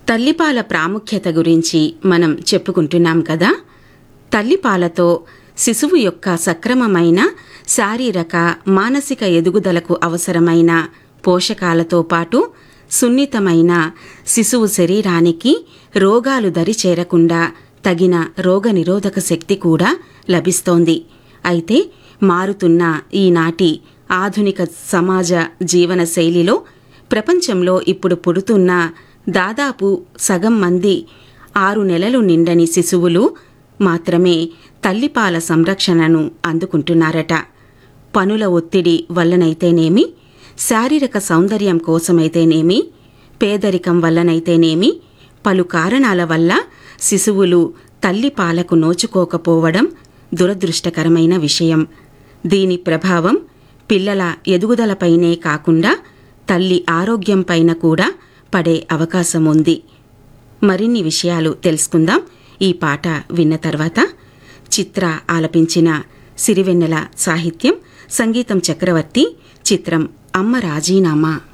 తల్లిపాల ప్రాముఖ్యత గురించి మనం చెప్పుకుంటున్నాం కదా తల్లిపాలతో శిశువు యొక్క సక్రమమైన శారీరక మానసిక ఎదుగుదలకు అవసరమైన పోషకాలతో పాటు సున్నితమైన శిశువు శరీరానికి రోగాలు దరి చేరకుండా తగిన రోగనిరోధక శక్తి కూడా లభిస్తోంది అయితే మారుతున్న ఈనాటి ఆధునిక సమాజ జీవన శైలిలో ప్రపంచంలో ఇప్పుడు పుడుతున్న దాదాపు సగం మంది ఆరు నెలలు నిండని శిశువులు మాత్రమే తల్లిపాల సంరక్షణను అందుకుంటున్నారట పనుల ఒత్తిడి వల్లనైతేనేమి శారీరక సౌందర్యం కోసమైతేనేమి పేదరికం వల్లనైతేనేమి పలు కారణాల వల్ల శిశువులు తల్లిపాలకు నోచుకోకపోవడం దురదృష్టకరమైన విషయం దీని ప్రభావం పిల్లల ఎదుగుదలపైనే కాకుండా తల్లి ఆరోగ్యంపైన కూడా పడే అవకాశం ఉంది మరిన్ని విషయాలు తెలుసుకుందాం ఈ పాట విన్న తర్వాత చిత్ర ఆలపించిన సిరివెన్నెల సాహిత్యం సంగీతం చక్రవర్తి చిత్రం అమ్మ రాజీనామా